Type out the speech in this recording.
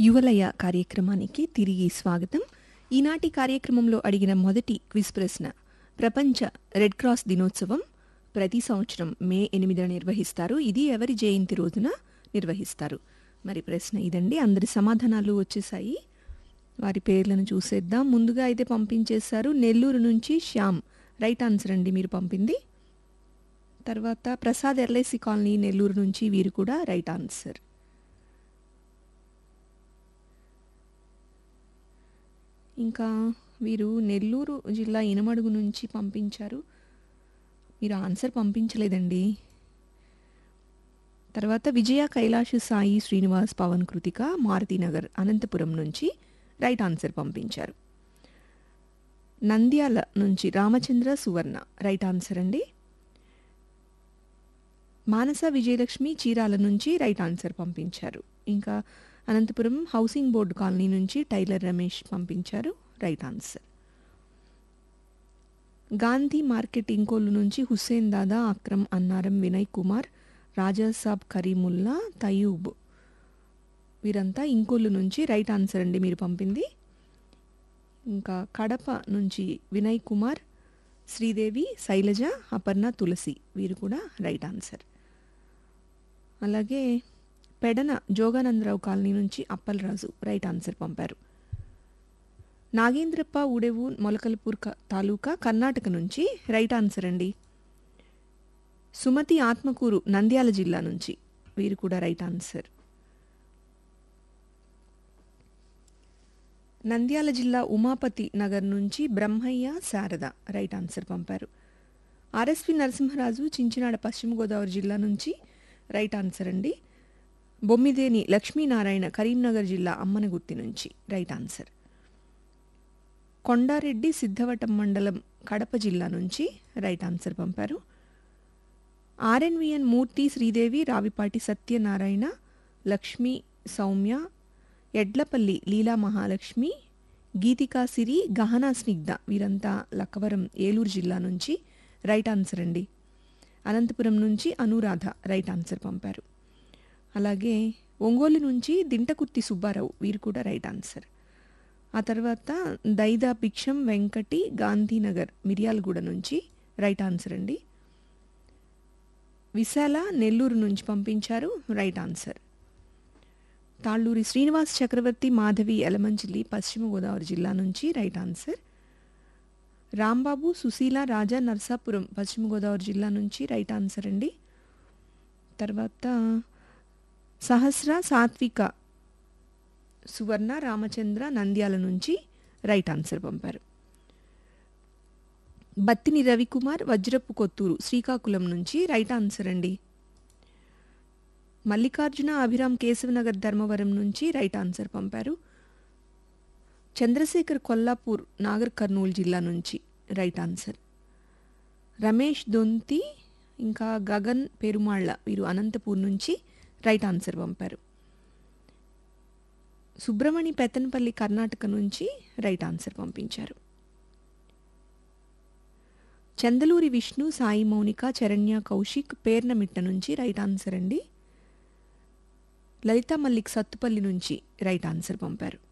యువలయ కార్యక్రమానికి తిరిగి స్వాగతం ఈనాటి కార్యక్రమంలో అడిగిన మొదటి క్విజ్ ప్రశ్న ప్రపంచ రెడ్ క్రాస్ దినోత్సవం ప్రతి సంవత్సరం మే ఎనిమిదిన నిర్వహిస్తారు ఇది ఎవరి జయంతి రోజున నిర్వహిస్తారు మరి ప్రశ్న ఇదండి అందరి సమాధానాలు వచ్చేసాయి వారి పేర్లను చూసేద్దాం ముందుగా అయితే పంపించేశారు నెల్లూరు నుంచి శ్యామ్ రైట్ ఆన్సర్ అండి మీరు పంపింది తర్వాత ప్రసాద్ ఎల్ఐసి కాలనీ నెల్లూరు నుంచి వీరు కూడా రైట్ ఆన్సర్ ఇంకా వీరు నెల్లూరు జిల్లా ఇనమడుగు నుంచి పంపించారు మీరు ఆన్సర్ పంపించలేదండి తర్వాత విజయ కైలాష్ సాయి శ్రీనివాస్ పవన్ కృతిక మారుతినగర్ అనంతపురం నుంచి రైట్ ఆన్సర్ పంపించారు నంద్యాల నుంచి రామచంద్ర సువర్ణ రైట్ ఆన్సర్ అండి మానస విజయలక్ష్మి చీరాల నుంచి రైట్ ఆన్సర్ పంపించారు ఇంకా అనంతపురం హౌసింగ్ బోర్డు కాలనీ నుంచి టైలర్ రమేష్ పంపించారు right answer Gandhi market Inkollu నుంచి హుస్సేన్ దాదా అక్రమ్ అన్నారం వినయ్ కుమార్ రాజాసాబ్ కరీముల్లా తయూబ్ వీరంతా ఇంకోలు నుంచి రైట్ ఆన్సర్ అండి మీరు పంపింది ఇంకా కడప నుంచి వినయ్ కుమార్ శ్రీదేవి శైలజ అపర్ణ తులసి వీరు కూడా రైట్ ఆన్సర్ అలాగే పెడన జోగానందరావు కాలనీ నుంచి అప్పలరాజు రైట్ ఆన్సర్ పంపారు నాగేంద్రప్ప ఉడెవు మొలకల్పూర్ క- తాలూకా కర్ణాటక నుంచి రైట్ ఆన్సర్ అండి సుమతి ఆత్మకూరు నంద్యాల జిల్లా నుంచి వీరు కూడా రైట్ ఆన్సర్ నంద్యాల జిల్లా ఉమాపతి నగర్ నుంచి బ్రహ్మయ్య శారద రైట్ ఆన్సర్ పంపారు ఆర్ఎస్వి నరసింహరాజు చించినాడ పశ్చిమ గోదావరి జిల్లా నుంచి రైట్ ఆన్సర్ అండి బొమ్మిదేని లక్ష్మీనారాయణ కరీంనగర్ జిల్లా అమ్మనగుర్తి నుంచి రైట్ ఆన్సర్ కొండారెడ్డి సిద్ధవటం మండలం కడప జిల్లా నుంచి రైట్ ఆన్సర్ పంపారు ఆర్ఎన్విఎన్ మూర్తి శ్రీదేవి రావిపాటి సత్యనారాయణ లక్ష్మి సౌమ్య ఎడ్లపల్లి లీలా మహాలక్ష్మి గీతికా సిరి గహనా స్నిగ్ధ వీరంతా లక్కవరం ఏలూరు జిల్లా నుంచి రైట్ ఆన్సర్ అండి అనంతపురం నుంచి అనురాధ రైట్ ఆన్సర్ పంపారు అలాగే ఒంగోలు నుంచి దింటకుర్తి సుబ్బారావు వీరు కూడా రైట్ ఆన్సర్ ఆ తర్వాత దైదా భిక్షం వెంకటి గాంధీనగర్ మిర్యాలగూడ నుంచి రైట్ ఆన్సర్ అండి విశాల నెల్లూరు నుంచి పంపించారు రైట్ ఆన్సర్ తాళ్ళూరి శ్రీనివాస్ చక్రవర్తి మాధవి ఎలమంచిలి పశ్చిమ గోదావరి జిల్లా నుంచి రైట్ ఆన్సర్ రాంబాబు సుశీల రాజా నర్సాపురం పశ్చిమ గోదావరి జిల్లా నుంచి రైట్ ఆన్సర్ అండి తర్వాత సహస్ర సాత్విక సువర్ణ రామచంద్ర నంద్యాల నుంచి రైట్ ఆన్సర్ పంపారు బత్తిని రవికుమార్ వజ్రపు కొత్తూరు శ్రీకాకుళం నుంచి రైట్ ఆన్సర్ అండి మల్లికార్జున అభిరామ్ కేశవనగర్ ధర్మవరం నుంచి రైట్ ఆన్సర్ పంపారు చంద్రశేఖర్ కొల్లాపూర్ నాగర్ కర్నూలు జిల్లా నుంచి రైట్ ఆన్సర్ రమేష్ దొంతి ఇంకా గగన్ పెరుమాళ్ళ వీరు అనంతపూర్ నుంచి రైట్ ఆన్సర్ పంపారు సుబ్రమణి పెత్తనపల్లి కర్ణాటక నుంచి రైట్ ఆన్సర్ పంపించారు చందలూరి విష్ణు సాయి మౌనిక చరణ్య కౌశిక్ పేర్నమిట్ట నుంచి రైట్ ఆన్సర్ అండి లలిత మల్లిక్ సత్తుపల్లి నుంచి రైట్ ఆన్సర్ పంపారు